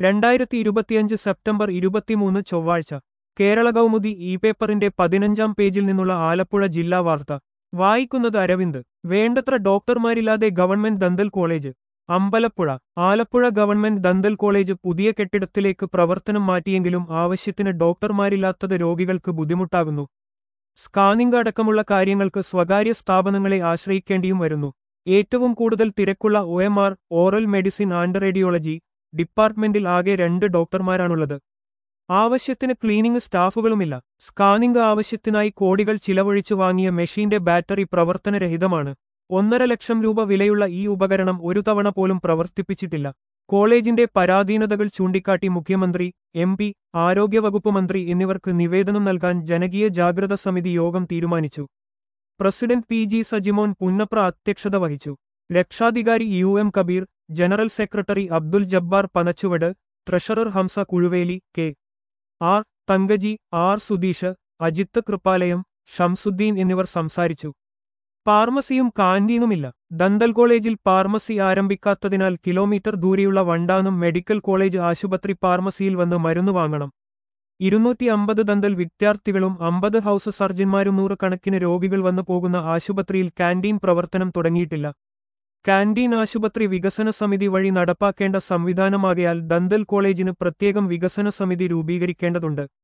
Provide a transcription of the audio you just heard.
രണ്ടായിരത്തി ഇരുപത്തിയഞ്ച് സെപ്റ്റംബർ ഇരുപത്തിമൂന്ന് ചൊവ്വാഴ്ച കേരള കൗമുദി ഇ പേപ്പറിന്റെ പതിനഞ്ചാം പേജിൽ നിന്നുള്ള ആലപ്പുഴ ജില്ലാ വാർത്ത വായിക്കുന്നത് അരവിന്ദ് വേണ്ടത്ര ഡോക്ടർമാരില്ലാതെ government dental college Ambalappuzha Alappuzha government dental college പുതിയ കെട്ടിടത്തിലേക്ക് പ്രവർത്തനം മാറ്റിയെങ്കിലും ആവശ്യത്തിന് ഡോക്ടർമാരില്ലാത്തത് രോഗികൾക്ക് ബുദ്ധിമുട്ടാകുന്നു സ്കാനിംഗ് അടക്കമുള്ള കാര്യങ്ങൾക്ക് സ്വകാര്യ സ്ഥാപനങ്ങളെ ആശ്രയിക്കേണ്ടിയും വരുന്നു ഏറ്റവും കൂടുതൽ തിരക്കുള്ള O M R oral medicine and radiology ഡിപ്പാർട്ട്മെന്റിൽ ആകെ രണ്ട് ഡോക്ടർമാരാണുള്ളത് ആവശ്യത്തിന് ക്ലീനിംഗ് സ്റ്റാഫുകളുമില്ല സ്കാനിംഗ് ആവശ്യത്തിനായി കോടികൾ ചിലവഴിച്ചു വാങ്ങിയ മെഷീന്റെ ബാറ്ററി പ്രവർത്തനരഹിതമാണ് ഒന്നര ലക്ഷം രൂപ വിലയുള്ള ഈ ഉപകരണം ഒരു തവണ പോലും പ്രവർത്തിപ്പിച്ചിട്ടില്ല കോളേജിന്റെ പരാധീനതകൾ ചൂണ്ടിക്കാട്ടി മുഖ്യമന്ത്രി എം പി ആരോഗ്യവകുപ്പ് മന്ത്രി എന്നിവർക്ക് നിവേദനം നൽകാൻ ജനകീയ ജാഗ്രത സമിതി യോഗം തീരുമാനിച്ചു president P G Sajimon Punnapra അധ്യക്ഷത വഹിച്ചു രക്ഷാധികാരി U M Kabeer general secretary Abdul Jabbar Panachuvadu treasurer Hamsa Kuzhuveli K R Thankaji R Sudheesh Ajith Kripalayam Shamsuddin എന്നിവർ സംസാരിച്ചു ഫാർമസിയും കാന്റീനുമില്ല ദന്തൽ കോളേജിൽ ഫാർമസി ആരംഭിക്കാത്തതിനാൽ കിലോമീറ്റർ ദൂരെയുള്ള വണ്ടാനം മെഡിക്കൽ കോളേജ് ആശുപത്രി ഫാർമസിയിൽ വന്ന് മരുന്ന് വാങ്ങണം ഇരുന്നൂറ്റി അമ്പത് ദന്തൽ വിദ്യാർത്ഥികളും അമ്പത് ഹൌസ് സർജന്മാരും നൂറുകണക്കിന് രോഗികൾ വന്നു പോകുന്ന ആശുപത്രിയിൽ കാന്റീൻ പ്രവർത്തനം തുടങ്ങിയിട്ടില്ല കാന്റീൻ ആശുപത്രി വികസന സമിതി വഴി നടപ്പാക്കേണ്ട സംവിധാനമാകയാൽ ദന്തൽ കോളേജിന് പ്രത്യേകം വികസന സമിതി രൂപീകരിക്കേണ്ടതുണ്ട്